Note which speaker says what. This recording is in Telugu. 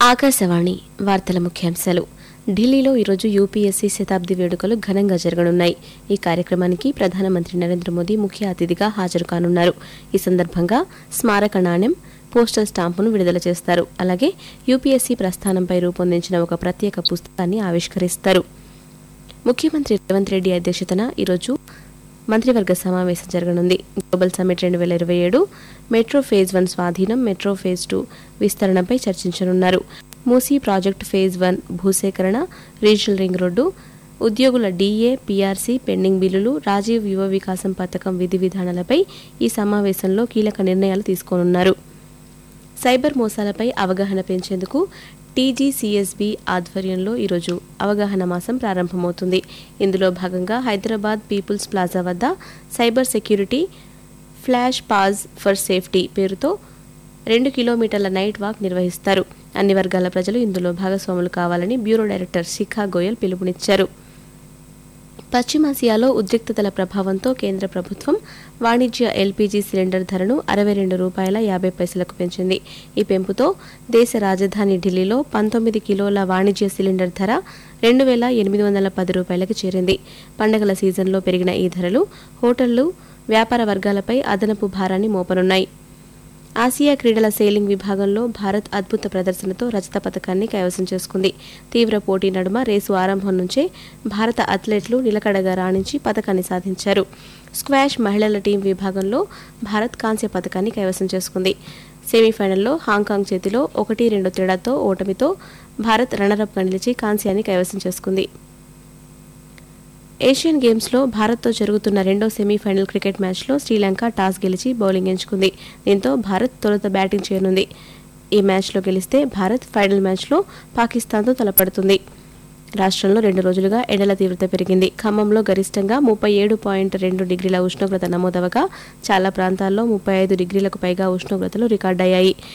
Speaker 1: ఆకాశవాణి వార్తల ముఖ్యాంశాలు ఢిల్లీలో ఈరోజు యూపీఎస్సీ శతాబ్ది వేడుకలు ఘనంగా జరగనున్నాయి ఈ కార్యక్రమానికి ప్రధానమంత్రి నరేంద్ర మోదీ ముఖ్య అతిథిగా హాజరు కానున్నారు ఈ సందర్భంగా స్మారక నాణ్యం పోస్టల్ స్టాంపును విడుదల చేస్తారు అలాగే యూపీఎస్సీ ప్రస్థానంపై రూపొందించిన ఒక ప్రత్యేక పుస్తకాన్ని ఆవిష్కరిస్తారు ముఖ్యమంత్రి రేవంత్ రెడ్డి అధ్యక్షతన ఈరోజు మంత్రివర్గ సమావేశం జరగనుంది గ్లోబల్ సమ్మిట్ రెండు వేల ఇరవై ఏడు మెట్రో ఫేజ్ వన్ స్వాధీనం మెట్రో ఫేజ్ టూ విస్తరణపై చర్చించనున్నారు మూసీ ప్రాజెక్టు ఫేజ్ వన్ భూసేకరణ రీజనల్ రింగ్ రోడ్డు ఉద్యోగుల డీఏ పీఆర్సీ పెండింగ్ బిల్లులు రాజీవ్ యువ వికాసం పథకం విధి విధానాలపై ఈ సమావేశంలో కీలక నిర్ణయాలు తీసుకోనున్నారు సైబర్ మోసాలపై అవగాహన పెంచేందుకు టీజీసీఎస్బీ ఆధ్వర్యంలో ఈరోజు అవగాహన మాసం ప్రారంభమవుతుంది ఇందులో భాగంగా హైదరాబాద్ పీపుల్స్ ప్లాజా వద్ద cyber security flash pause for safety పేరుతో రెండు కిలోమీటర్ల నైట్ వాక్ నిర్వహిస్తారు అన్ని వర్గాల ప్రజలు ఇందులో భాగస్వాములు కావాలని బ్యూరో డైరెక్టర్ శిఖా గోయల్ పిలుపునిచ్చారు పశ్చిమాసియాలో ఉద్రిక్తతల ప్రభావంతో కేంద్ర ప్రభుత్వం వాణిజ్య ఎల్పీజీ సిలిండర్ ధరను అరవై రెండు రూపాయల యాభై పైసలకు పెంచింది ఈ పెంపుతో దేశ రాజధాని ఢిల్లీలో పంతొమ్మిది కిలోల వాణిజ్య సిలిండర్ ధర రెండు వేల ఎనిమిది వందల పది రూపాయలకు చేరింది పండగల సీజన్లో పెరిగిన ఈ ధరలు హోటళ్లు వ్యాపార వర్గాలపై అదనపు భారాన్ని మోపనున్నాయి ఆసియా క్రీడల సెయిలింగ్ విభాగంలో భారత్ అద్భుత ప్రదర్శనతో రజత పథకాన్ని కైవసం చేసుకుంది తీవ్ర పోటీ నడుమ రేసు ఆరంభం నుంచే భారత అథ్లెట్లు నిలకడగా రాణించి పథకాన్ని సాధించారు స్క్వాష్ మహిళల టీం విభాగంలో భారత్ కాంస్య పథకాన్ని కైవసం చేసుకుంది సెమీఫైనల్లో హాంకాంగ్ చేతిలో ఒకటి రెండు తేడాతో ఓటమితో భారత్ రన్నరప్గా నిలిచి కాంస్యాన్ని కైవసం చేసుకుంది ఏషియన్ గేమ్స్లో భారత్తో జరుగుతున్న రెండో సెమీఫైనల్ క్రికెట్ మ్యాచ్లో శ్రీలంక టాస్ గెలిచి బౌలింగ్ ఎంచుకుంది దీంతో భారత్ తొలుత బ్యాటింగ్ చేయనుంది ఈ మ్యాచ్లో గెలిస్తే భారత్ ఫైనల్ మ్యాచ్లో పాకిస్తాన్తో తలపడుతుంది రాష్ట్రంలో రెండు రోజులుగా ఎండల తీవ్రత పెరిగింది ఖమ్మంలో గరిష్టంగా ముప్పై ఏడు పాయింట్ రెండు డిగ్రీల ఉష్ణోగ్రత నమోదవగా చాలా ప్రాంతాల్లో ముప్పై ఐదు డిగ్రీలకు పైగా ఉష్ణోగ్రతలు రికార్డయ్యాయి